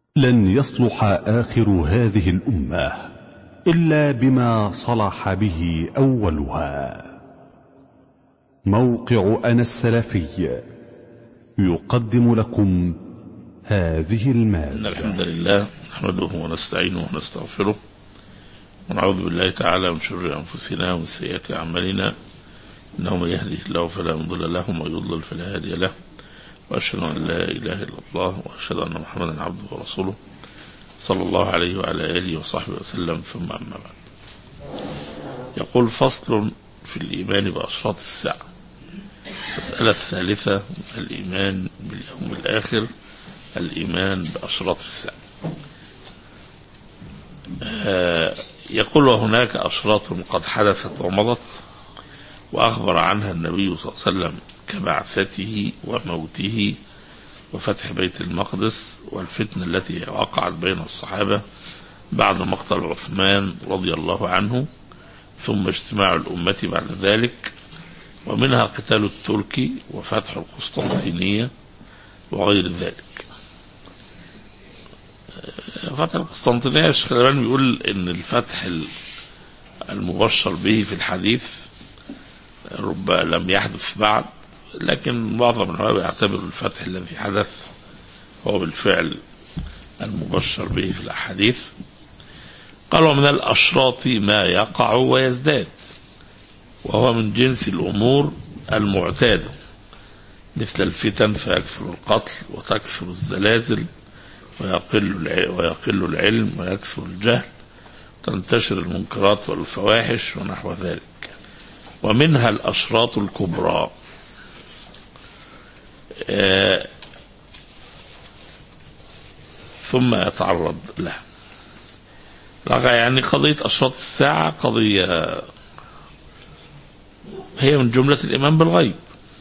لن يصلح آخر هذه الأمة إلا بما صلح به أولها موقع أنا السلفي يقدم لكم هذه إن المادة الحمد لله نحمده ونستعينه ونستغفره ونعوذ بالله تعالى من شرور أنفسنا ومن سيئات أعمالنا إنه من يهده الله فلا مضل له ومن يضلل فلا هادي له وأشهد أن لا إله إلا الله وأشهد أن محمدا عبده ورسوله صلى الله عليه وعلى آله وصحبه وسلم ثم أما بعد يقول فصل في الإيمان بأشراط الساعة المسألة الثالثة الإيمان باليوم الآخر الإيمان بأشراط الساعة آه، يقول وهناك أشراط قد حدثت ومضت وأخبر عنها النبي صلى الله عليه وسلم كبعثته وموته وفتح بيت المقدس والفتنة التي وقعت بين الصحابة بعد مقتل عثمان رضي الله عنه ثم اجتماع الأمة بعد ذلك ومنها قتال الترك وفتح القسطنطينية وغير ذلك فتح القسطنطينية الشيخ الألباني بيقول إن الفتح المبشر به في الحديث رب لم يحدث بعد لكن معظم العلماء يعتبر الفتح الذي حدث هو بالفعل المبشر به في الأحاديث قال ومن الأشراط ما يقع ويزداد وهو من جنس الأمور المعتادة مثل الفتن فيكثر القتل وتكثر الزلازل ويقل الع- ويقل العلم ويكثر الجهل تنتشر المنكرات والفواحش ونحو ذلك ومنها الأشراط الكبرى آه، ثم يتعرض لها لغا يعني قضية أشراط الساعة قضية هي من جملة الإيمان بالغيب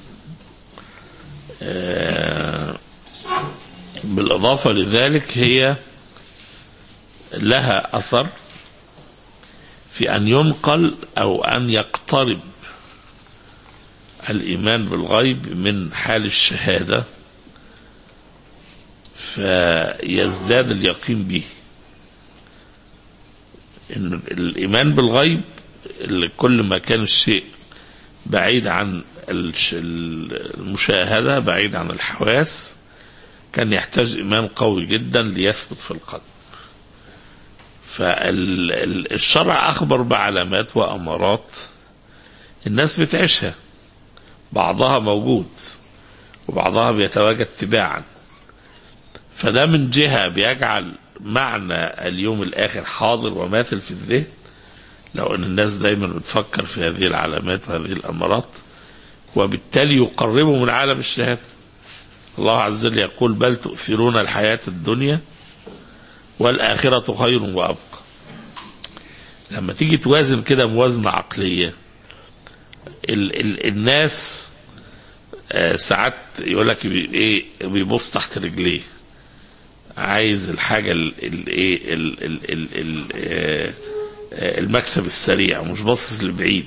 آه، بالإضافة لذلك هي لها أثر في أن ينقل أو أن يقترب الإيمان بالغيب من حال الشهادة فيزداد اليقين به إن الإيمان بالغيب اللي كل ما كان الشيء بعيد عن الش- المشاهدة بعيد عن الحواس كان يحتاج إيمان قوي جدا ليثبت في القلب فالشرع أخبر بعلامات وأمارات الناس بتعيشها بعضها موجود وبعضها بيتواجد تباعا فده من جهة بيجعل معنى اليوم الآخر حاضر وماثل في الذهن لو أن الناس دايما بتفكر في هذه العلامات وهذه الأمارات وبالتالي يقربه من عالم الشهادة الله عز وجل يقول بل تؤثرون الحياة الدنيا والآخرة خير وأبقى لما تيجي توازن كده موازنة عقلية ال ال الناس آه، ساعات يقول لك بي- ايه بيبص تحت رجليه عايز الحاجة ال ال ايه ال ال ال ال آه، آه، المكسب السريع مش باصص لبعيد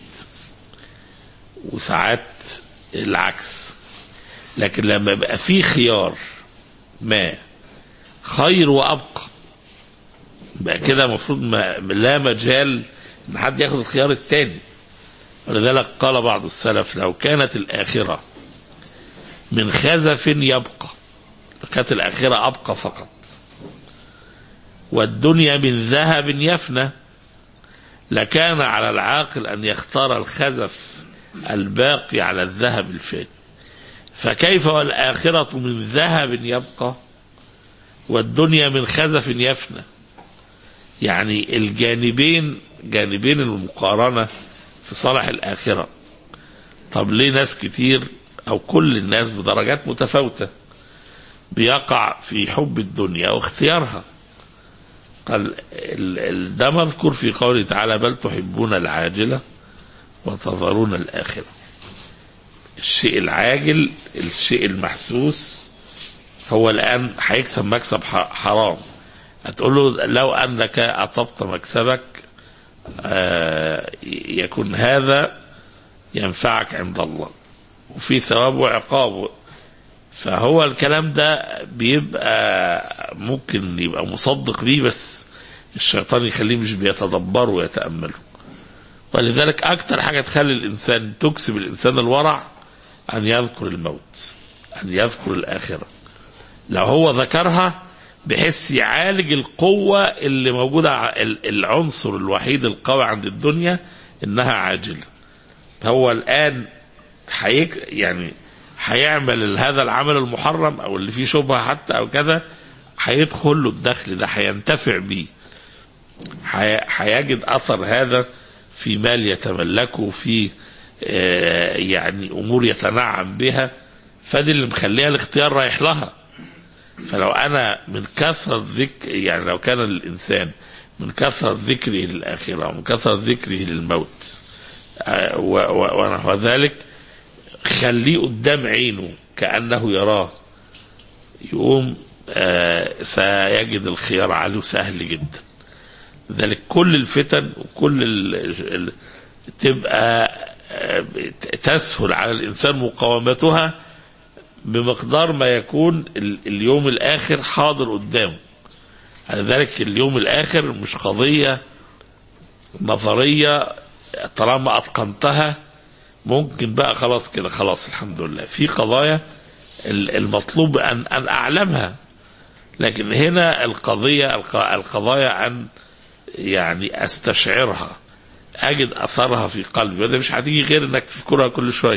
وساعات العكس لكن لما يبقى في خيار ما خير وابقى بقى كده المفروض ما لا مجال ان حد ياخد الخيار الثاني ولذلك قال بعض السلف لو كانت الآخرة من خزف يبقى كانت الآخرة أبقى فقط والدنيا من ذهب يفنى لكان على العاقل أن يختار الخزف الباقي على الذهب الفاني فكيف والآخرة من ذهب يبقى والدنيا من خزف يفنى يعني الجانبين جانبين المقارنة في صالح الآخرة طب ليه ناس كتير أو كل الناس بدرجات متفاوتة بيقع في حب الدنيا واختيارها قال ال- ال- ده مذكور في قوله تعالى بل تحبون العاجلة وتذرون الآخرة الشيء العاجل الشيء المحسوس هو الآن هيكسب مكسب ح- حرام هتقول له لو أنك أطبت مكسبك آه، يكون هذا ينفعك عند الله وفي ثواب وعقاب فهو الكلام ده بيبقى ممكن يبقى مصدق بيه بس الشيطان يخليه مش بيتدبره ويتأمله ولذلك أكتر حاجة تخلي الإنسان تكسب الإنسان الورع أن يذكر الموت أن يذكر الآخرة لو هو ذكرها بحيث يعالج القوة اللي موجودة ع- ال- العنصر الوحيد القوي عند الدنيا إنها عاجلة هو الآن حيك يعني هيعمل هذا العمل المحرم أو اللي فيه شبهة حتى أو كذا هيدخل له الدخل ده هينتفع بيه حي- هيجد أثر هذا في مال يتملكه في آه، يعني أمور يتنعم بها فدي اللي مخليها الاختيار رايح لها فلو أنا من كثرة ذكر يعني لو كان الإنسان من كثرة ذكره للآخرة ومن كثرة ذكره للموت آه، و- و- ونحو ذلك خليه قدام عينه كأنه يراه يقوم آه، سيجد الخيار عليه سهل جدا ذلك كل الفتن وكل ال... ال... تبقى آه، تسهل على الإنسان مقاومتها بمقدار ما يكون ال... اليوم الآخر حاضر قدامه لذلك اليوم الآخر مش قضية نظرية طالما أتقنتها ممكن بقى خلاص كده خلاص الحمد لله في قضايا ال- المطلوب أن أن أعلمها لكن هنا القضية الق- القضايا أن يعني أستشعرها أجد أثرها في قلبي وده مش هتيجي غير إنك تذكرها كل شوية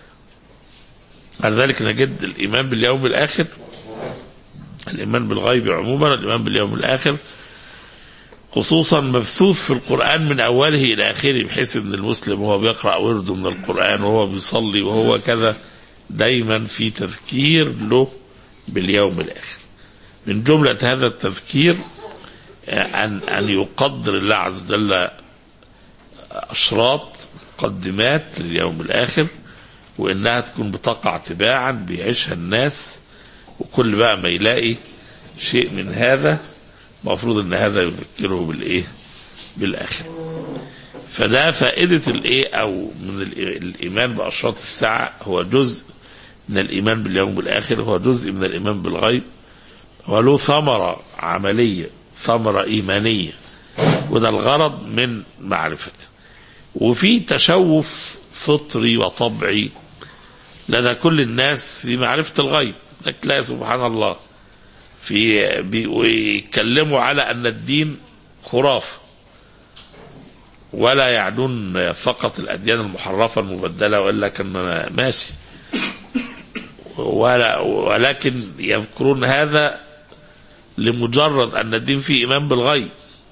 لذلك نجد الإيمان باليوم الآخر الإيمان بالغيب عموما الإيمان باليوم الآخر خصوصا مبثوث في القرآن من أوله إلى آخره بحيث أن المسلم وهو بيقرأ ورده من القرآن وهو بيصلي وهو كذا دايما في تذكير له باليوم الآخر من جملة هذا التذكير آه، أن أن يقدر الله عز وجل أشراط مقدمات لليوم الآخر وإنها تكون بتقع تباعا بيعيشها الناس وكل بقى ما يلاقي شيء من هذا المفروض ان هذا يذكره بالايه بالاخر فده فائدة الايه او من الإي- الايمان باشراط الساعة هو جزء من الايمان باليوم الاخر هو جزء من الايمان بالغيب وله ثمرة عملية ثمرة ايمانية وده الغرض من معرفته وفي تشوف فطري وطبعي لدى كل الناس في معرفة الغيب لك لا سبحان الله في بيتكلموا على أن الدين خرافة ولا يعنون فقط الأديان المحرفة المبدلة وإلا كان ماشي ولا ولكن يذكرون هذا لمجرد أن الدين فيه إيمان بالغيب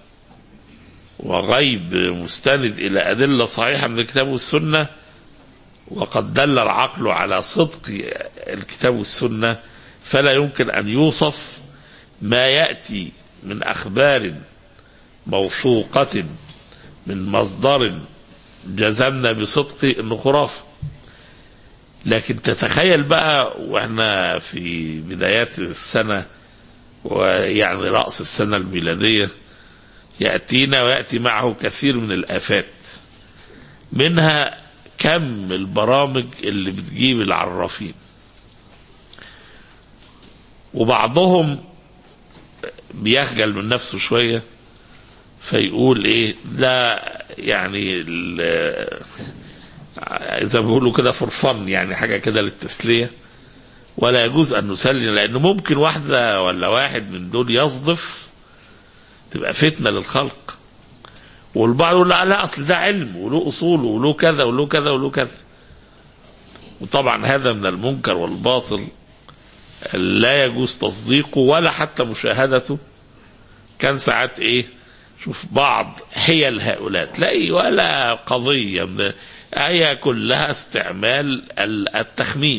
وغيب مستند إلى أدلة صحيحة من الكتاب والسنة وقد دل العقل على صدق الكتاب والسنة فلا يمكن أن يوصف ما يأتي من أخبار موثوقة من مصدر جزمنا بصدق انه خرافه لكن تتخيل بقى واحنا في بدايات السنه ويعني راس السنه الميلاديه ياتينا وياتي معه كثير من الافات منها كم البرامج اللي بتجيب العرافين وبعضهم بيخجل من نفسه شويه فيقول ايه لا يعني ال- زي ما بيقولوا كده فور فن يعني حاجه كده للتسليه ولا يجوز ان نسلي لان ممكن واحده ولا واحد من دول يصدف تبقى فتنه للخلق والبعض يقول لا لا اصل ده علم وله اصول وله كذا وله كذا وله كذا وطبعا هذا من المنكر والباطل لا يجوز تصديقه ولا حتى مشاهدته كان ساعات ايه شوف بعض حيل هؤلاء تلاقي ولا قضية من هي كلها استعمال ال- التخمين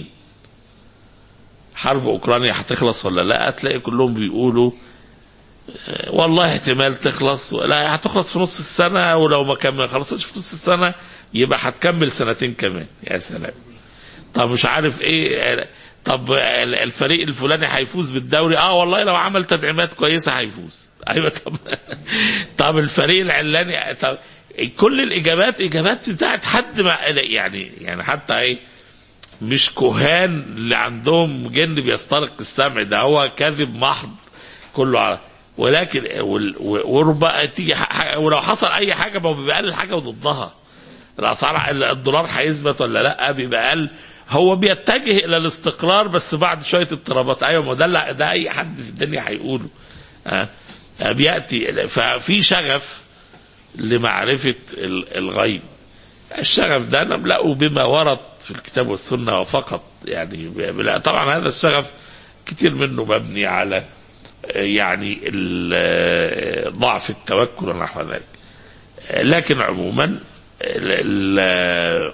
حرب أوكرانيا هتخلص ولا لا تلاقي كلهم بيقولوا آه، والله احتمال تخلص لا هتخلص في نص السنة ولو ما كان ما خلصتش في نص السنة يبقى هتكمل سنتين كمان يا سلام طب مش عارف ايه آه، طب ال- الفريق الفلاني هيفوز بالدوري اه والله لو عمل تدعيمات كويسة هيفوز ايوه طب طب الفريق العلاني طب كل الاجابات اجابات بتاعت حد مع يعني يعني حتى ايه مش كهان اللي عندهم جن بيسترق السمع ده هو كذب محض كله على ولكن وال- وربما تيجي ح- ح- ولو حصل اي حاجه ما هو بيبقى قال الحاجه وضدها الاسعار الدولار هيثبت ولا لا بيبقى قال هو بيتجه الى الاستقرار بس بعد شويه اضطرابات ايوه ما ده اللي- ده اي حد في الدنيا هيقوله آه. آه، بياتي ففي شغف لمعرفه ال- الغيب الشغف ده نملأه بما ورد في الكتاب والسنة وفقط يعني لا طبعا هذا الشغف كتير منه مبني على آه، يعني ال- ضعف التوكل ونحو ذلك آه، لكن عموما ال- ال-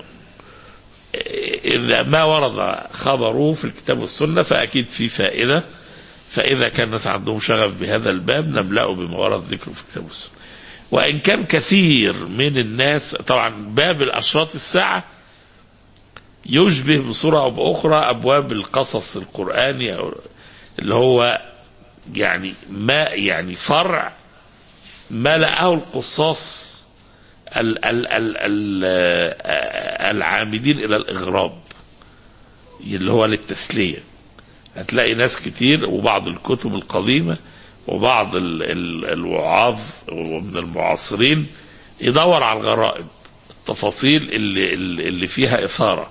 إذا ما ورد خبره في الكتاب والسنة فأكيد في فائدة فإذا كان الناس عندهم شغف بهذا الباب نملأه بما ورد ذكره في الكتاب والسنة وإن كان كثير من الناس طبعا باب الأشراط الساعة يشبه بصورة أو بأخرى أبواب القصص القرآني أو اللي هو يعني ما يعني فرع ما لقاه القصاص ال ال ال ال العامدين إلى الإغراب اللي هو للتسلية هتلاقي ناس كتير وبعض الكتب القديمة وبعض ال ال الوعاظ ومن المعاصرين يدور على الغرائب التفاصيل اللي, اللي اللي فيها إثارة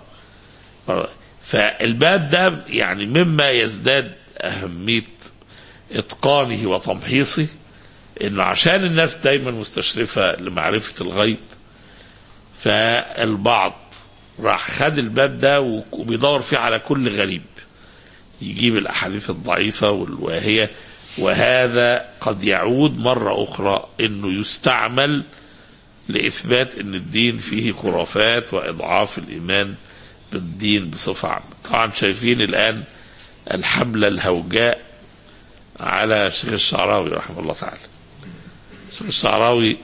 فالباب ده يعني مما يزداد أهمية إتقانه وتمحيصه إنه عشان الناس دايما مستشرفة لمعرفة الغيب فالبعض راح خد الباب ده وبيدور فيه على كل غريب يجيب الأحاديث الضعيفة والواهية وهذا قد يعود مرة أخرى أنه يستعمل لإثبات أن الدين فيه خرافات وإضعاف الإيمان بالدين بصفة عامة طبعا شايفين الآن الحملة الهوجاء على شيخ الشعراوي رحمه الله تعالى شيخ الشعراوي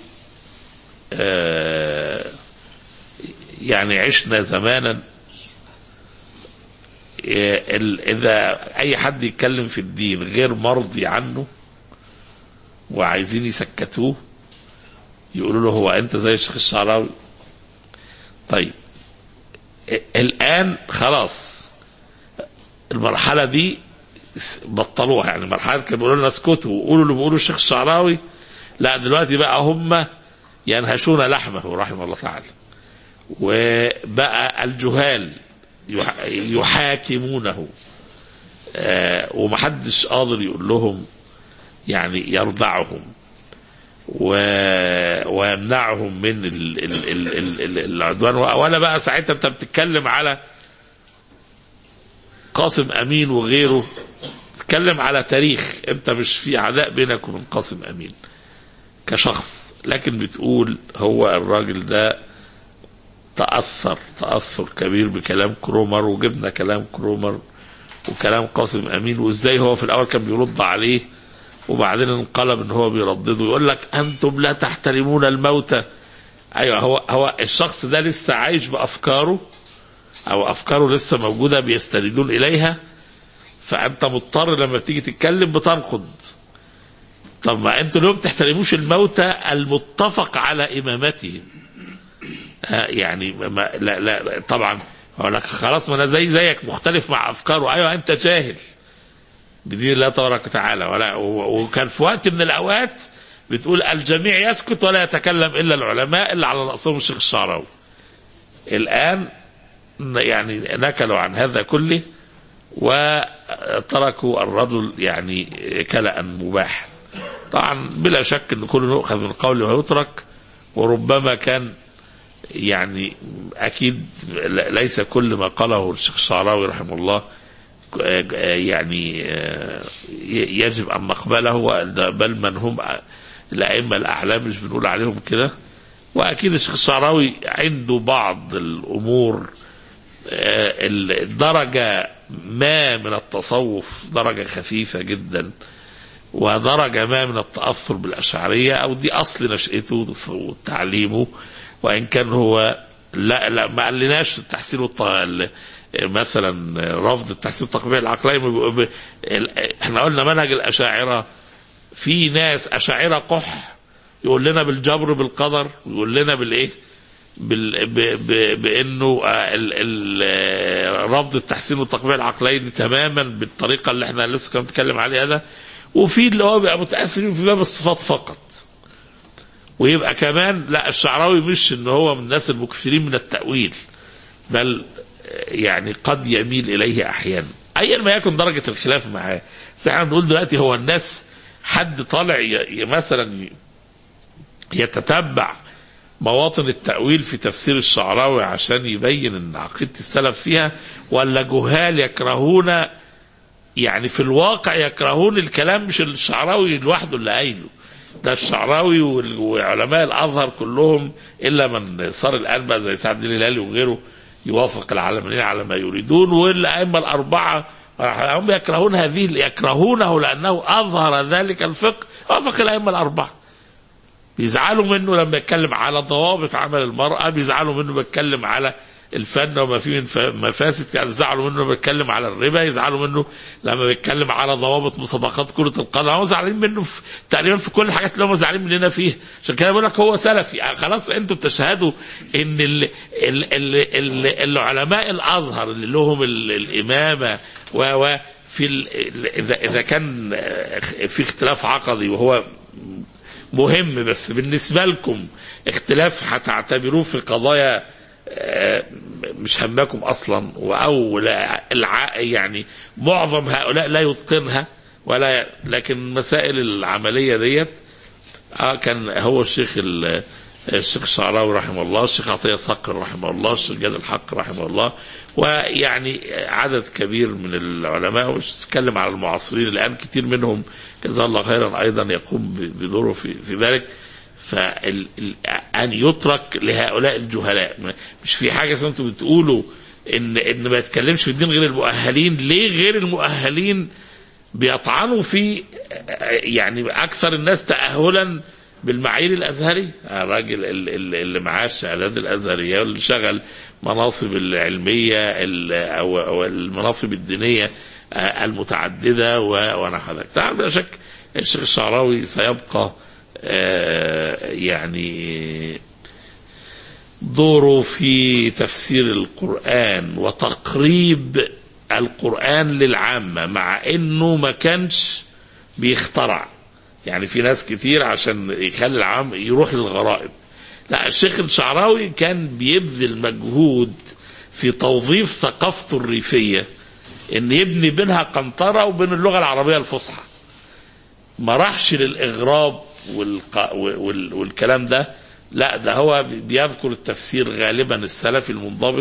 آه يعني عشنا زمانا إذا أي حد يتكلم في الدين غير مرضي عنه وعايزين يسكتوه يقولوا له هو أنت زي الشيخ الشعراوي طيب الآن خلاص المرحلة دي بطلوها يعني مرحلة كانوا بيقولوا لنا اسكتوا وقولوا اللي بيقولوا الشيخ الشعراوي لا دلوقتي بقى هم ينهشون لحمه رحمه الله تعالى وبقى الجهال يحاكمونه آه ومحدش قادر يقول لهم يعني يرضعهم و... ويمنعهم من ال... ال... ال... ال... ال... العدوان ولا بقى ساعتها انت بتتكلم على قاسم امين وغيره تتكلم على تاريخ انت مش في عداء بينك وبين قاسم امين كشخص لكن بتقول هو الراجل ده تأثر تأثر كبير بكلام كرومر وجبنا كلام كرومر وكلام قاسم أمين وإزاي هو في الأول كان بيرد عليه وبعدين انقلب ان هو بيردده ويقول لك انتم لا تحترمون الموتى ايوه هو هو الشخص ده لسه عايش بافكاره او افكاره لسه موجوده بيستندون اليها فانت مضطر لما بتيجي تتكلم بتنقد طب ما انتوا ليه ما بتحترموش الموتى المتفق على امامتهم يعني ما لا لا طبعا اقول لك خلاص ما انا زي زيك مختلف مع افكاره ايوه انت جاهل بدين الله تبارك وتعالى ولا وكان في وقت من الاوقات بتقول الجميع يسكت ولا يتكلم الا العلماء اللي على راسهم الشيخ الشعراوي الان يعني نكلوا عن هذا كله وتركوا الرجل يعني كلأ مباح طبعا بلا شك ان كله يؤخذ من قوله ويترك وربما كان يعني اكيد ليس كل ما قاله الشيخ الشعراوي رحمه الله يعني يجب ان نقبله بل من هم الائمه الاعلام مش بنقول عليهم كده واكيد الشيخ الشعراوي عنده بعض الامور الدرجه ما من التصوف درجه خفيفه جدا ودرجه ما من التاثر بالاشعريه او دي اصل نشاته وتعليمه وان كان هو لا لا ما قالناش التحسين والط... مثلا رفض التحسين التقبيل العقلي احنا قلنا منهج الاشاعره في ناس اشاعره قح يقول لنا بالجبر بالقدر ويقول لنا بالايه بال... ب... ب... بانه آه، ال... ال... آه، رفض التحسين والتقبيح العقلين تماما بالطريقه اللي احنا لسه كنا بنتكلم عليها ده وفي اللي هو بيبقى متاثرين في باب الصفات فقط ويبقى كمان لا الشعراوي مش ان هو من الناس المكثرين من التاويل بل آه، يعني قد يميل اليه احيانا ايا ما يكن درجه الخلاف معاه بس احنا بنقول دلوقتي هو الناس حد طالع ي... ي... مثلا ي- يتتبع مواطن التأويل في تفسير الشعراوي عشان يبين ان عقيدة السلف فيها ولا جهال يكرهون يعني في الواقع يكرهون الكلام مش الشعراوي لوحده اللي قايله ده الشعراوي وال- وعلماء الازهر كلهم الا من صار الان بقى زي سعد الدين الهلالي وغيره يوافق العالمين على ما يريدون والائمه الاربعه هم يكرهون هذه يكرهونه لانه اظهر ذلك الفقه وافق الائمه الاربعه بيزعلوا منه لما يتكلم على ضوابط عمل المرأة بيزعلوا منه بيتكلم على الفن وما فيه من ف- مفاسد يعني يزعلوا منه لما بيتكلم على الربا يزعلوا منه لما بيتكلم على ضوابط مسابقات كرة القدم هم زعلانين منه في تقريبا في كل الحاجات اللي هم زعلانين مننا فيها عشان كده بقول لك هو سلفي يعني خلاص انتوا بتشهدوا ان ال ال ال ال العلماء الازهر اللي لهم ال- الامامه و و في ال- ال- اذا اذا كان آه، في اختلاف عقدي وهو مهم بس بالنسبة لكم اختلاف هتعتبروه في قضايا آه، مش همكم اصلا او لا الع... يعني معظم هؤلاء لا يتقنها ولا لكن المسائل العمليه ديت اه كان هو الشيخ ال... الشيخ الشعراوي رحمه الله الشيخ عطيه صقر رحمه الله الشيخ جاد الحق رحمه الله ويعني عدد كبير من العلماء مش نتكلم على المعاصرين الان كتير منهم جزاه الله خيرا ايضا يقوم ب- بدوره في, في ذلك فال... ال- ان يترك لهؤلاء الجهلاء ما- مش في حاجه اسمها انتوا بتقولوا ان ان ما يتكلمش في الدين غير المؤهلين ليه غير المؤهلين بيطعنوا في يعني اكثر الناس تاهلا بالمعايير الازهريه الراجل ال- ال- اللي معاه الشهادات الازهريه واللي شغل مناصب العلميه ال- او أو المناصب الدينيه آه، المتعدده و- ونحو ذلك طبعا بلا شك الشيخ الشعراوي سيبقى آه، يعني دوره في تفسير القرآن وتقريب القرآن للعامة مع انه ما كانش بيخترع يعني في ناس كتير عشان يخلي العام يروح للغرائب لا الشيخ الشعراوي كان بيبذل مجهود في توظيف ثقافته الريفية ان يبني بينها قنطرة وبين اللغة العربية الفصحى ما راحش للإغراب والق... وال... والكلام ده لا ده هو بيذكر التفسير غالبا السلفي المنضبط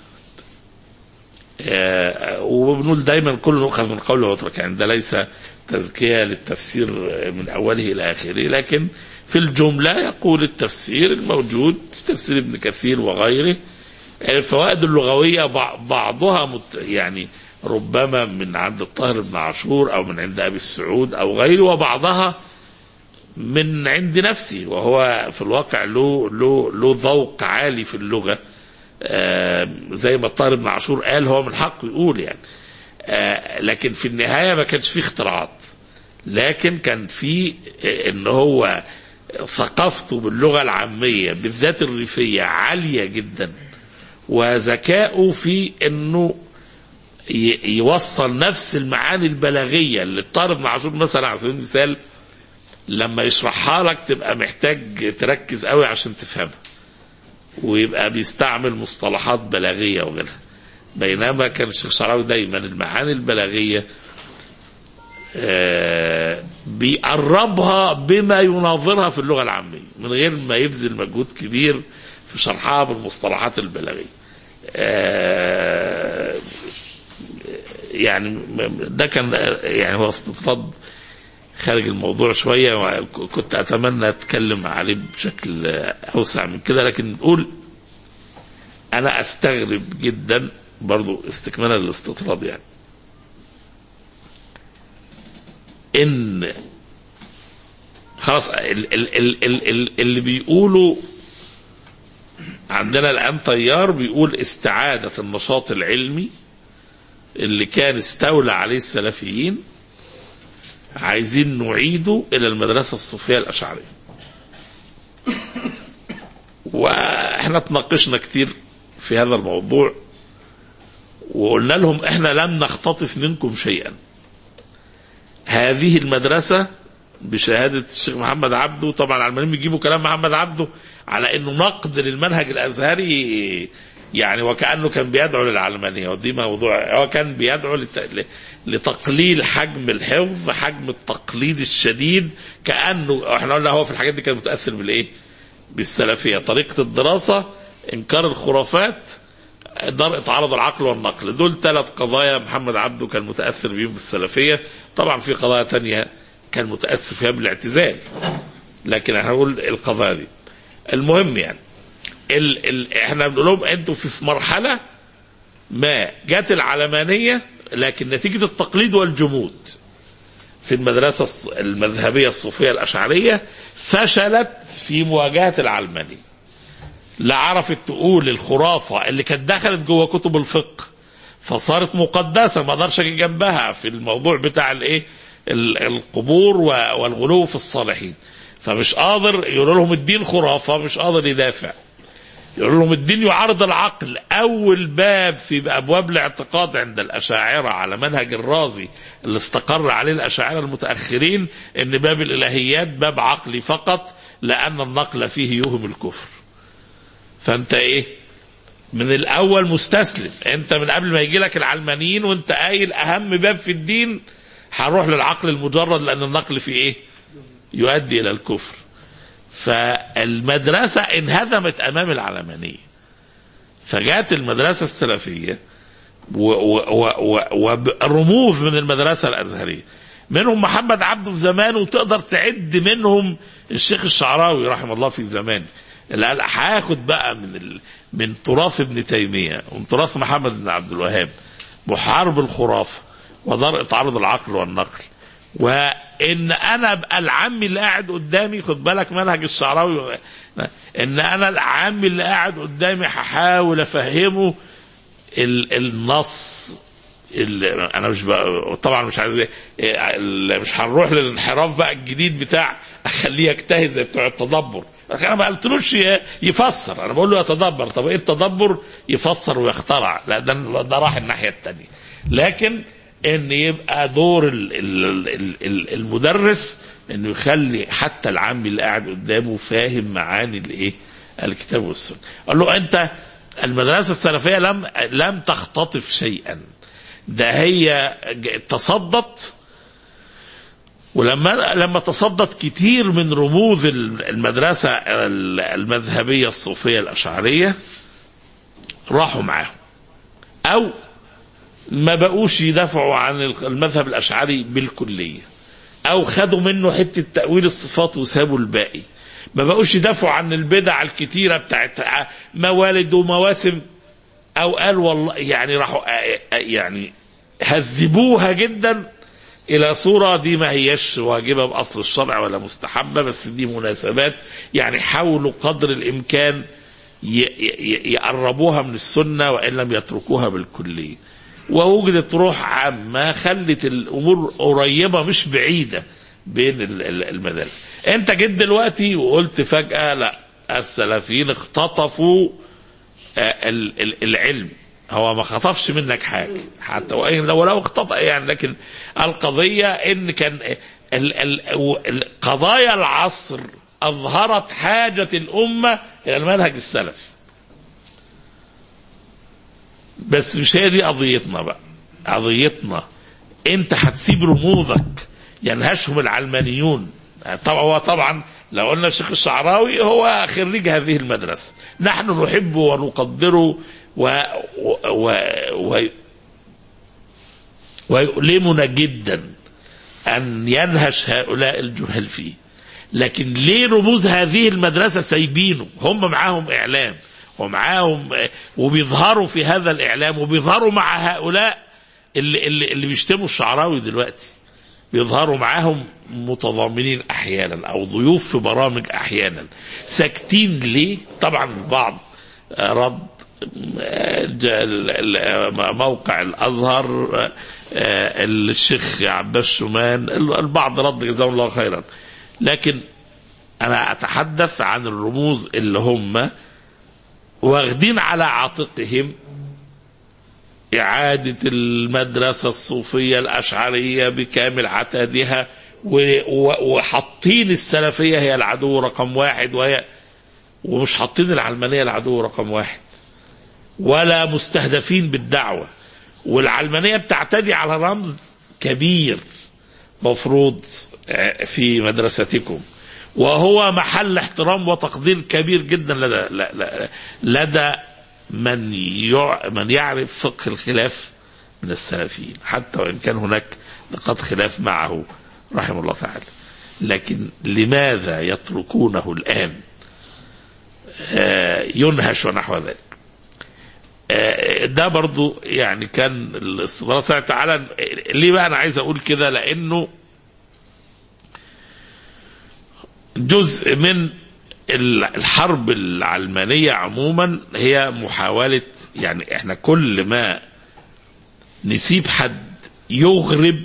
آه، وبنقول دايما كل نؤخذ من قوله واترك يعني ده ليس تزكية للتفسير من أوله إلى آخره لكن في الجملة يقول التفسير الموجود في تفسير ابن كثير وغيره الفوائد اللغوية بع- بعضها مت يعني ربما من عند الطاهر بن عاشور أو من عند أبي السعود أو غيره وبعضها من عند نفسي وهو في الواقع له له له ذوق عالي في اللغه آه، زي ما الطاهر بن عاشور قال هو من حقه يقول يعني آه، لكن في النهايه ما كانش فيه اختراعات لكن كان في آه، ان هو ثقافته باللغه العاميه بالذات الريفيه عاليه جدا وذكائه في انه ي- يوصل نفس المعاني البلاغيه اللي الطاهر بن عاشور مثلا على سبيل المثال لما يشرحها لك تبقى محتاج تركز قوي عشان تفهمها ويبقى بيستعمل مصطلحات بلاغيه وغيرها بينما كان الشيخ شعراوي دايما المعاني البلاغيه آه، بيقربها بما يناظرها في اللغه العاميه من غير ما يبذل مجهود كبير في شرحها بالمصطلحات البلاغيه آه، يعني م- ده كان يعني هو استطراد خارج الموضوع شوية وكنت أتمنى أتكلم عليه بشكل أوسع من كده لكن نقول أنا أستغرب جدا برضو استكمالا للاستطراد يعني إن خلاص ال ال ال ال ال اللي بيقولوا عندنا الآن طيار بيقول استعادة النشاط العلمي اللي كان استولى عليه السلفيين عايزين نعيده الى المدرسه الصوفيه الاشعريه واحنا تناقشنا كتير في هذا الموضوع وقلنا لهم احنا لم نختطف منكم شيئا هذه المدرسة بشهادة الشيخ محمد عبده طبعا العلمانيين بيجيبوا كلام محمد عبده على انه نقد للمنهج الازهري يعني وكانه كان بيدعو للعلمانيه ودي موضوع هو كان بيدعو لت- لتقليل حجم الحفظ حجم التقليد الشديد كانه احنا قلنا هو في الحاجات دي كان متاثر بالايه؟ بالسلفيه طريقه الدراسه انكار الخرافات درء تعارض العقل والنقل دول ثلاث قضايا محمد عبده كان متاثر بيهم بالسلفيه طبعا في قضايا تانية كان متاثر فيها بالاعتزال لكن احنا نقول القضايا دي المهم يعني ال ال احنا بنقول لهم انتوا في في مرحله ما جت العلمانيه لكن نتيجه التقليد والجمود في المدرسه الص- المذهبيه الصوفيه الاشعريه فشلت في مواجهه العلمانيه لا عرفت تقول الخرافه اللي كانت دخلت جوه كتب الفقه فصارت مقدسه ما اقدرش اجي جنبها في الموضوع بتاع الايه ال- القبور و- والغلو في الصالحين فمش قادر يقول لهم الدين خرافه مش قادر يدافع يقول لهم الدين يعارض العقل اول باب في ابواب الاعتقاد عند الاشاعره على منهج الرازي اللي استقر عليه الاشاعره المتاخرين ان باب الالهيات باب عقلي فقط لان النقل فيه يوهم الكفر فانت ايه من الاول مستسلم انت من قبل ما يجي لك العلمانيين وانت قايل اهم باب في الدين هنروح للعقل المجرد لان النقل فيه ايه يؤدي الى الكفر فالمدرسة انهزمت أمام العلمانية فجاءت المدرسة السلفية و- و- و- و- ورموز من المدرسة الأزهرية منهم محمد عبده في زمانه وتقدر تعد منهم الشيخ الشعراوي رحمه الله في زمانه اللي قال هاخد بقى من ال... من تراث ابن تيمية ومن تراث محمد بن عبد الوهاب محارب الخرافة ودرء تعارض العقل والنقل وان انا ابقى العم اللي قاعد قدامي خد بالك منهج الشعراوي ان انا العم اللي قاعد قدامي هحاول افهمه ال- النص ال- انا مش بقى طبعا مش عايز إيه- ال- مش هنروح للانحراف بقى الجديد بتاع اخليه يجتهد زي بتوع التدبر لكن انا ما قلتلوش ي- يفسر انا بقول له يتدبر طب ايه التدبر يفسر ويخترع لا ده ده راح الناحيه الثانيه لكن ان يبقى دور ال- ال- ال- ال- المدرس انه يخلي حتى العام اللي قاعد قدامه فاهم معاني الايه الكتاب والسنه قال له انت المدرسه السلفيه لم لم تختطف شيئا ده هي ج- تصدت ولما لما تصدت كتير من رموز ال- المدرسه ال- المذهبيه الصوفيه الاشعريه راحوا معاهم او ما بقوش يدافعوا عن المذهب الاشعري بالكليه او خدوا منه حته تاويل الصفات وسابوا الباقي ما بقوش يدافعوا عن البدع الكتيره بتاعت موالد ومواسم او قال والله يعني راحوا يعني هذبوها جدا الى صوره دي ما هيش واجبه باصل الشرع ولا مستحبه بس دي مناسبات يعني حاولوا قدر الامكان ي- ي- يقربوها من السنه وان لم يتركوها بالكليه ووجدت روح عامه خلت الامور قريبه مش بعيده بين ال- ال- المدارس انت جيت دلوقتي وقلت فجاه لا السلفيين اختطفوا آه، ال- ال- العلم هو ما خطفش منك حاجه حتى وإن لو لو اختطف يعني لكن القضيه ان كان ال- ال- ال- قضايا العصر اظهرت حاجه الامه الى المنهج السلفي بس مش هي دي قضيتنا بقى قضيتنا انت هتسيب رموزك ينهشهم العلمانيون طبعا هو طبعا لو قلنا الشيخ الشعراوي هو خريج هذه المدرسه نحن نحبه ونقدره و, و... و... و... ويؤلمنا جدا ان ينهش هؤلاء الجهال فيه لكن ليه رموز هذه المدرسة سايبينه هم معاهم إعلام ومعاهم وبيظهروا في هذا الإعلام وبيظهروا مع هؤلاء اللي, اللي, اللي بيشتموا الشعراوي دلوقتي بيظهروا معاهم متضامنين أحيانا أو ضيوف في برامج أحيانا ساكتين ليه طبعا البعض آه، رد آه، ال- ال- موقع الازهر آه، آه، الشيخ عباس شومان البعض رد جزاه الله خيرا لكن انا اتحدث عن الرموز اللي هم واخدين على عاتقهم إعادة المدرسة الصوفية الأشعرية بكامل عتادها و- و- وحاطين السلفية هي العدو رقم واحد وهي ومش حاطين العلمانية العدو رقم واحد ولا مستهدفين بالدعوة والعلمانية بتعتدي على رمز كبير مفروض آه، في مدرستكم وهو محل احترام وتقدير كبير جدا لدى لا- لا- لدى من يع من يعرف فقه الخلاف من السلفيين حتى وان كان هناك نقاط خلاف معه رحمه الله تعالى لكن لماذا يتركونه الان آه، ينهش ونحو ذلك آه، ده برضو يعني كان الاستدراك سبحانه تعالى ليه بقى انا عايز اقول كده لانه جزء من الحرب العلمانية عموما هي محاولة يعني احنا كل ما نسيب حد يغرب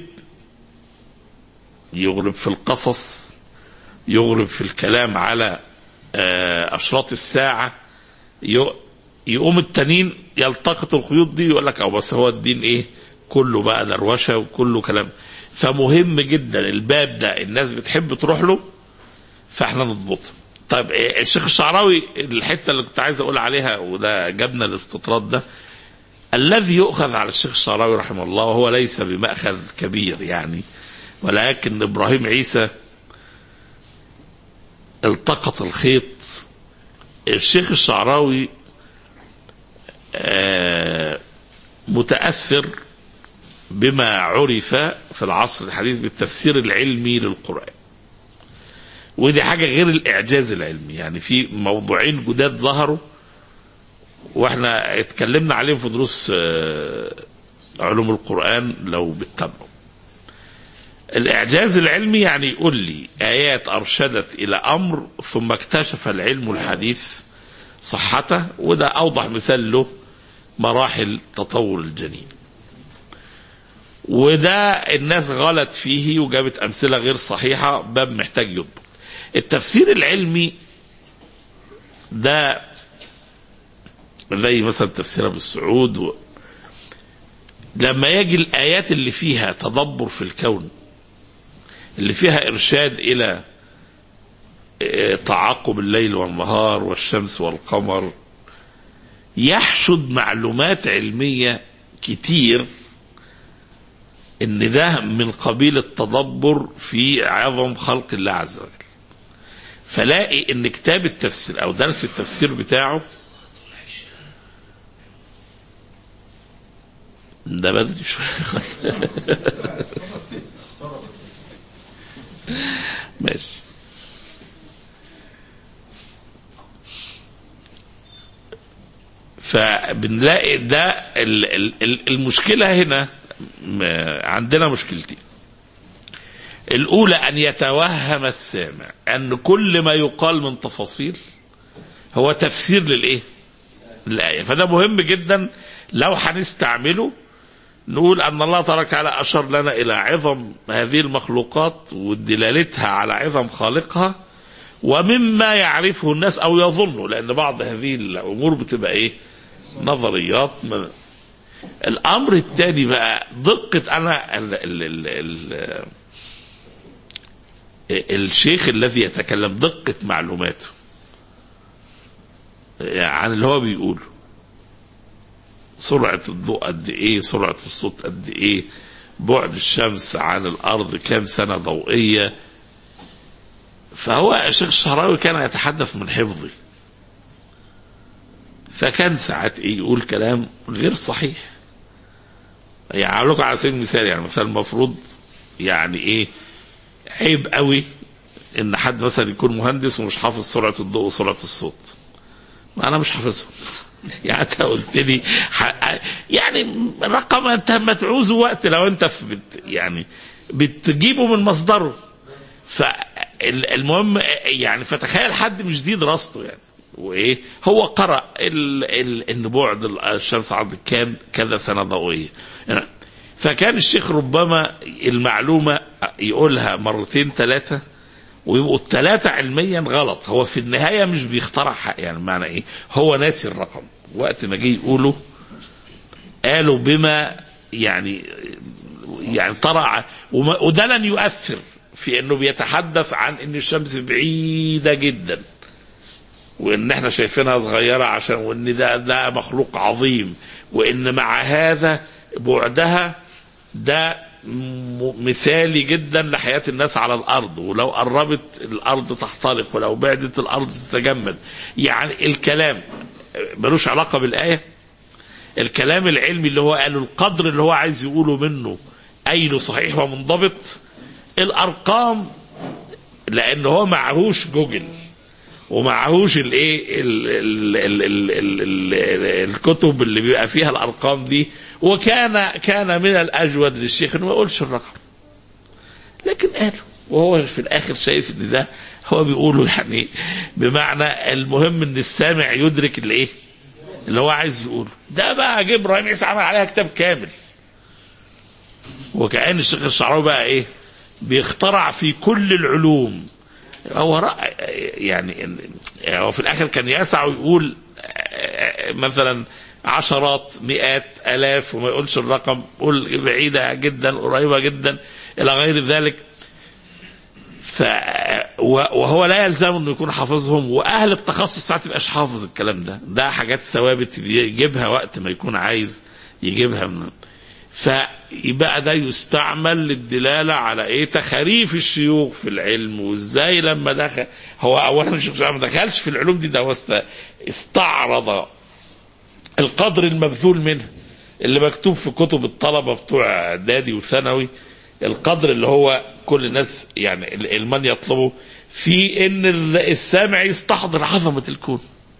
يغرب في القصص يغرب في الكلام على آه، أشراط الساعة ي- يقوم التانيين يلتقطوا الخيوط دي يقول لك او بس هو الدين ايه كله بقى دروشه وكله كلام فمهم جدا الباب ده الناس بتحب تروح له فاحنا نضبطه طيب إيه، الشيخ الشعراوي الحته اللي كنت عايز اقول عليها وده جابنا الاستطراد ده الذي يؤخذ على الشيخ الشعراوي رحمه الله وهو ليس بمأخذ كبير يعني ولكن ابراهيم عيسى التقط الخيط الشيخ الشعراوي آه، متأثر بما عرف في العصر الحديث بالتفسير العلمي للقرآن ودي حاجة غير الإعجاز العلمي يعني في موضوعين جداد ظهروا واحنا اتكلمنا عليهم في دروس آه، علوم القرآن لو بتتابعوا الإعجاز العلمي يعني يقول لي آيات أرشدت إلى أمر ثم اكتشف العلم الحديث صحته وده أوضح مثال له مراحل تطور الجنين وده الناس غلط فيه وجابت أمثلة غير صحيحة باب محتاج يضبط التفسير العلمي ده زي مثلا تفسير ابو السعود و... لما يجي الآيات اللي فيها تدبر في الكون اللي فيها إرشاد إلى آه، تعاقب الليل والنهار والشمس والقمر يحشد معلومات علمية كتير ان ده من قبيل التدبر في عظم خلق الله عز وجل فلاقي ان كتاب التفسير او درس التفسير بتاعه ده بدري شويه ماشي فبنلاقي ده ال- ال- ال- المشكله هنا م- عندنا مشكلتين الأولى أن يتوهم السامع أن كل ما يقال من تفاصيل هو تفسير للإيه؟ الآية فده مهم جدا لو هنستعمله نقول أن الله تبارك وتعالى أشار لنا إلى عظم هذه المخلوقات ودلالتها على عظم خالقها ومما يعرفه الناس أو يظنه لأن بعض هذه الأمور بتبقى إيه؟ نظريات من الأمر الثاني بقى دقة أنا ال ال ال ال الشيخ الذي يتكلم دقة معلوماته عن اللي هو بيقوله سرعة الضوء قد ايه سرعة الصوت قد ايه بعد الشمس عن الارض كام سنة ضوئية فهو الشيخ الشهراوي كان يتحدث من حفظه فكان ساعات ايه يقول كلام غير صحيح يعني اقول لكم على سبيل المثال يعني مثلا المفروض يعني ايه عيب قوي ان حد مثلا يكون مهندس ومش حافظ سرعه الضوء وسرعه الصوت ما انا مش حافظهم يعني انت قلت لي ح... يعني رقم انت ما تعوزه وقت لو انت في بت... يعني بتجيبه من مصدره فالمهم يعني فتخيل حد مش دي دراسته يعني وايه هو قرأ ال... ال... ان بعد الشمس عرض كام كذا سنه ضوئيه يعني فكان الشيخ ربما المعلومه يقولها مرتين ثلاثه ويبقوا الثلاثة علميا غلط هو في النهاية مش بيخترع حق يعني معنى ايه هو ناسي الرقم وقت ما جه يقولوا قالوا بما يعني يعني طرع وما- وده لن يؤثر في انه بيتحدث عن ان الشمس بعيدة جدا وان احنا شايفينها صغيرة عشان وان ده ده مخلوق عظيم وان مع هذا بعدها ده م- مثالي جدا لحياة الناس على الأرض ولو قربت الأرض تحترق ولو بعدت الأرض تتجمد يعني الكلام ملوش علاقة بالآية الكلام العلمي اللي هو قاله القدر اللي هو عايز يقوله منه أين صحيح ومنضبط الأرقام لأن هو معهوش جوجل ومعهوش الايه ال- ال- ال- ال- ال- ال- الكتب اللي بيبقى فيها الارقام دي وكان كان من الاجود للشيخ انه ما يقولش الرقم لكن قاله وهو في الاخر شايف ان ده هو بيقوله يعني بمعنى المهم ان السامع يدرك الايه اللي هو عايز يقوله ده بقى جه ابراهيم عيسى عمل عليها كتاب كامل وكأن الشيخ الشعراوي بقى ايه بيخترع في كل العلوم هو رأى يعني هو في الاخر كان يسع ويقول مثلا عشرات مئات الاف وما يقولش الرقم قول بعيده جدا قريبه جدا الى غير ذلك ف وهو لا يلزم انه يكون حافظهم واهل التخصص ساعات تبقاش حافظ الكلام ده ده حاجات ثوابت يجيبها وقت ما يكون عايز يجيبها من فيبقى ده يستعمل للدلالة على ايه تخاريف الشيوخ في العلم وازاي لما دخل هو اولا الشيخ ما دخلش في العلوم دي ده هو است- استعرض القدر المبذول منها اللي مكتوب في كتب الطلبة بتوع اعدادي وثانوي القدر اللي هو كل الناس يعني المن يطلبه في ان السامع يستحضر عظمة الكون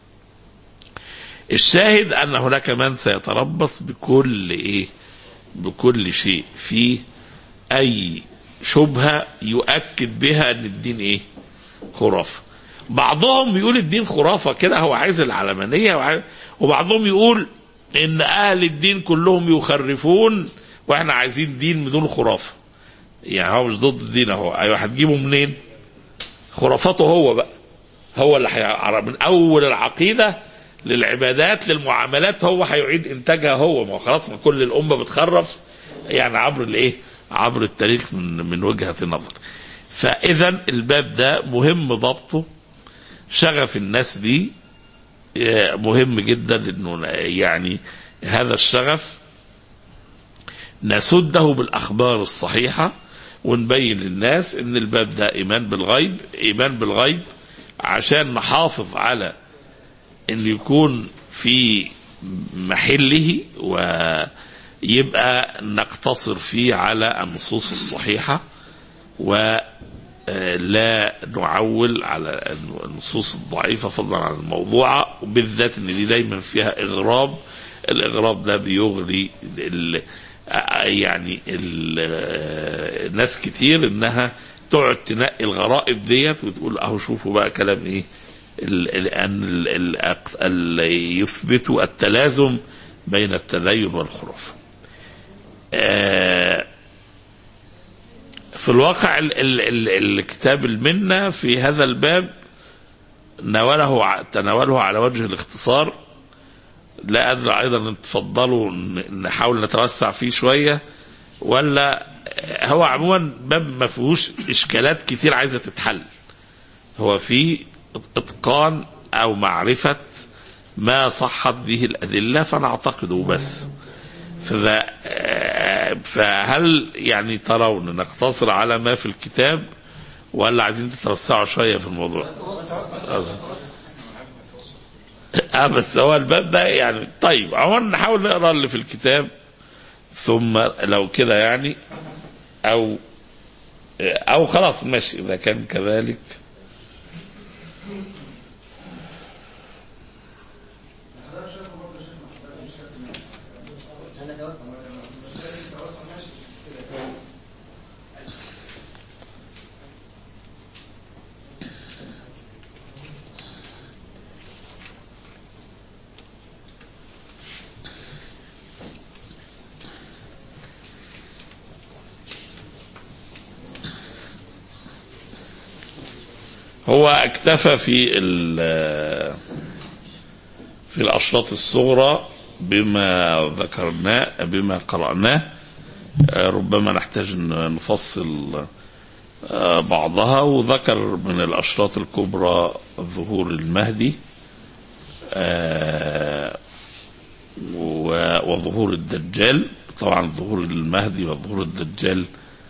الشاهد ان هناك من سيتربص بكل ايه بكل شيء فيه اي شبهه يؤكد بها ان الدين ايه خرافه بعضهم يقول الدين خرافه كده هو عايز العلمانيه وعايز وبعضهم يقول ان اهل الدين كلهم يخرفون واحنا عايزين دين بدون خرافه يعني هو مش ضد الدين اهو ايوه هتجيبه منين خرافاته هو بقى هو اللي هيعرف من اول العقيده للعبادات للمعاملات هو هيعيد انتاجها هو ما هو خلاص ما كل الامه بتخرف يعني عبر الايه؟ عبر التاريخ من من وجهه نظر. فاذا الباب ده مهم ضبطه شغف الناس بيه آه، مهم جدا انه يعني هذا الشغف نسده بالاخبار الصحيحه ونبين للناس ان الباب ده ايمان بالغيب ايمان بالغيب عشان نحافظ على ان يكون في محله ويبقى نقتصر فيه على النصوص الصحيحة ولا نعول على النصوص الضعيفة فضلا عن الموضوعة وبالذات ان دي دايما فيها اغراب الاغراب ده بيغري ال يعني ال ناس كتير انها تقعد تنقي الغرائب ديت وتقول اهو شوفوا بقى كلام ايه ال- ال- أن ال- ال- ال- يثبتوا التلازم بين التدين والخرافة آه، في الواقع ال- ال- ال- الكتاب المنة في هذا الباب ناوله ع- تناوله على وجه الاختصار لا أدري أيضا أن تفضلوا ن- نحاول نتوسع فيه شوية ولا هو عموما باب ما فيهوش إشكالات كتير عايزة تتحل هو في اتقان او معرفه ما صحت به الادله فنعتقده بس فذا آه، فهل يعني ترون نقتصر على ما في الكتاب ولا عايزين تتوسعوا شويه في الموضوع؟ اه بس هو الباب ده يعني طيب عموما نحاول نقرا اللي في الكتاب ثم لو كده يعني او او خلاص ماشي اذا كان كذلك هو اكتفى في ال- في الأشراط الصغرى بما ذكرناه بما قرأناه آه، ربما نحتاج أن نفصل آه، بعضها وذكر من الأشراط الكبرى ظهور المهدي آه، و- وظهور الدجال طبعا ظهور المهدي وظهور الدجال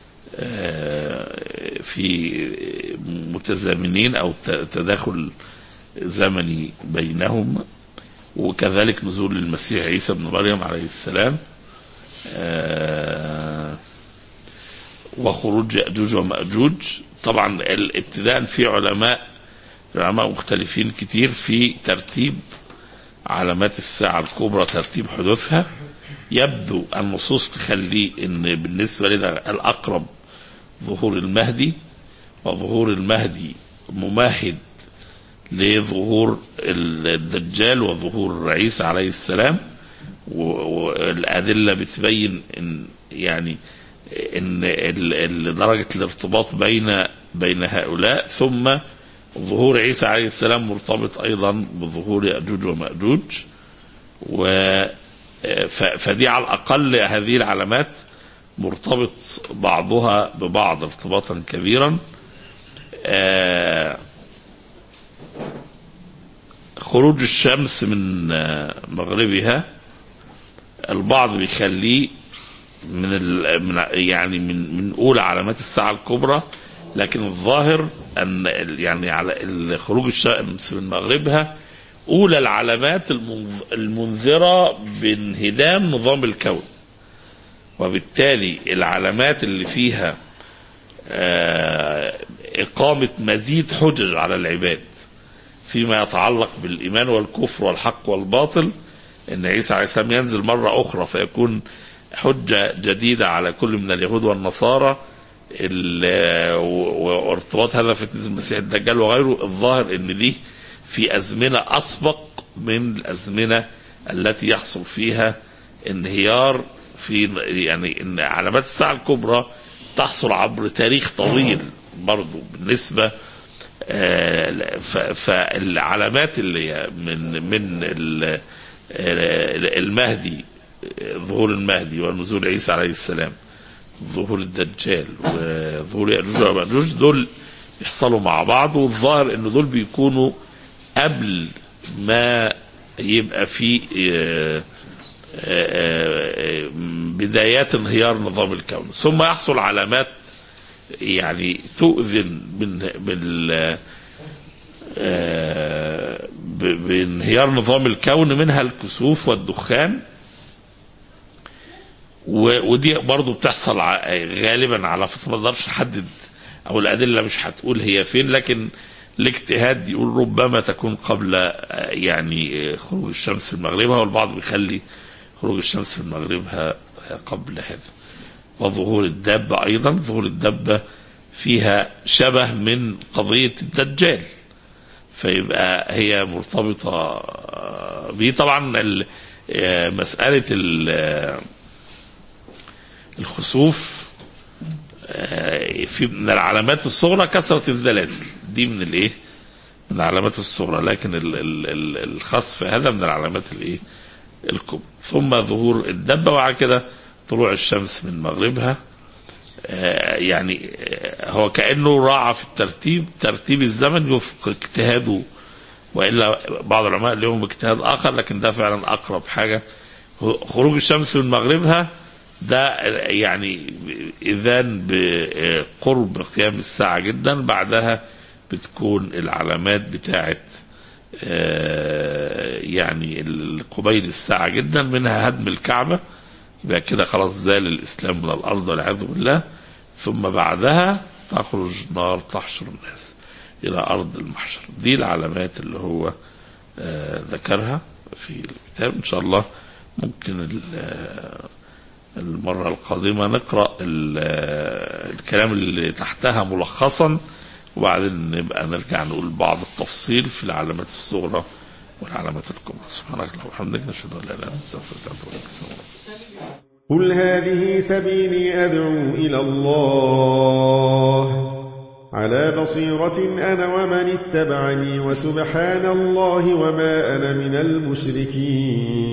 آه، في متزامنين او ت- تداخل زمني بينهم وكذلك نزول المسيح عيسى بن مريم عليه السلام آه، وخروج يأجوج ومأجوج طبعا الابتداء في علماء علماء مختلفين كتير في ترتيب علامات الساعة الكبرى ترتيب حدوثها يبدو النصوص تخلي ان بالنسبة لنا الأقرب ظهور المهدي وظهور المهدي ممهد لظهور الدجال وظهور عيسى عليه السلام و- والأدلة بتبين إن يعني إن ال- ال- درجة الارتباط بين بين هؤلاء ثم ظهور عيسى عليه السلام مرتبط أيضا بظهور يأجوج ومأجوج و ف- فدي على الأقل هذه العلامات مرتبط بعضها ببعض ارتباطا كبيرا آه، خروج الشمس من آه، مغربها البعض بيخليه من ال... من يعني من من اولى علامات الساعه الكبرى لكن الظاهر ان ال- يعني على ال- خروج الشمس من مغربها اولى العلامات المنظ- المنذره بانهدام نظام الكون وبالتالي العلامات اللي فيها آه، إقامة مزيد حجج على العباد فيما يتعلق بالإيمان والكفر والحق والباطل إن عيسى عليه السلام ينزل مرة أخرى فيكون حجة جديدة على كل من اليهود والنصارى ال- و- وارتباط هذا فتنة المسيح الدجال وغيره الظاهر إن دي في أزمنة أسبق من الأزمنة التي يحصل فيها انهيار في يعني ان علامات الساعه الكبرى تحصل عبر تاريخ طويل برضو بالنسبه آه، ف- فالعلامات اللي هي من من ال- آه، المهدي آه، ظهور المهدي ونزول عيسى عليه السلام ظهور الدجال وظهور يأجوج ومأجوج دول يحصلوا مع بعض والظاهر ان دول بيكونوا قبل ما يبقى في آه، آه، بدايات انهيار نظام الكون ثم يحصل علامات يعني تؤذن بال بال آه، ب- بانهيار نظام الكون منها الكسوف والدخان و- ودي برضو بتحصل ع- غالبا على فترة ما نقدرش نحدد او الادله مش هتقول هي فين لكن الاجتهاد يقول ربما تكون قبل آه، يعني آه، خروج الشمس من مغربها والبعض بيخلي خروج الشمس من مغربها آه، قبل هذا وظهور الدابة أيضا ظهور الدابة فيها شبه من قضية الدجال فيبقى هي مرتبطة آه، به طبعا ال- آه، مسألة ال- آه، الخسوف آه، في من العلامات الصغرى كثرة الزلازل دي من الايه؟ من العلامات الصغرى لكن ال ال ال الخسف هذا من العلامات الايه؟ الكبرى ثم ظهور الدبة وبعد كده طلوع الشمس من مغربها آه، يعني آه، هو كأنه راعى في الترتيب ترتيب الزمن وفق اجتهاده وإلا بعض العلماء لهم اجتهاد آخر لكن ده فعلا أقرب حاجة خروج الشمس من مغربها ده يعني إذان بقرب قيام الساعة جدا بعدها بتكون العلامات بتاعت آه، يعني ال- قبيل الساعة جدا منها هدم الكعبة يبقى كده خلاص زال الإسلام من الأرض والعياذ بالله ثم بعدها تخرج نار تحشر الناس إلى أرض المحشر دي العلامات اللي هو آه، ذكرها في الكتاب إن شاء الله ممكن ال- آه، المرة القادمة نقرأ ال- آه، الكلام اللي تحتها ملخصا وبعدين نبقى نرجع نقول بعض التفصيل في العلامات الصغرى والعلامات الكبرى سبحانك اللهم وبحمدك نشهد ان لا اله الا انت نستغفرك ونتوب اليك السلام عليكم. قل هذه سبيلي أدعو إلى الله على بصيرة أنا ومن اتبعني وسبحان الله وما أنا من المشركين